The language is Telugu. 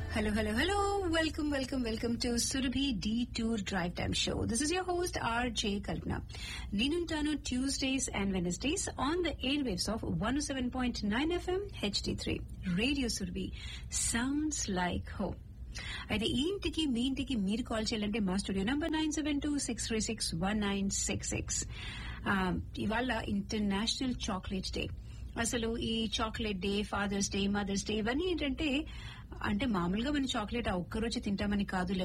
Hello, hello, hello. Welcome, welcome, welcome to Surabhi Detour Drive Time Show. This is your host, RJ Kalpana. Ninuntaను Tuesdays and Wednesdays on the airwaves of 107.9 FM HD3. Radio Surabhi sounds like home. అయితే ఈ ఇంటికి మీ ఇంటికి మీరు కాల్ చేయాలంటే మా studio number nine seven two six three six one nine six six ఇవాళ ఇంటర్నేషనల్ చాక్లెట్ డే అసలు ఈ chocolate day father's day mother's day ఇవన్నీ ఏంటంటే అంటే మామూలుగా మనం చాక్లెట్ ఆ ఒక్కరోజు తింటామని కాదు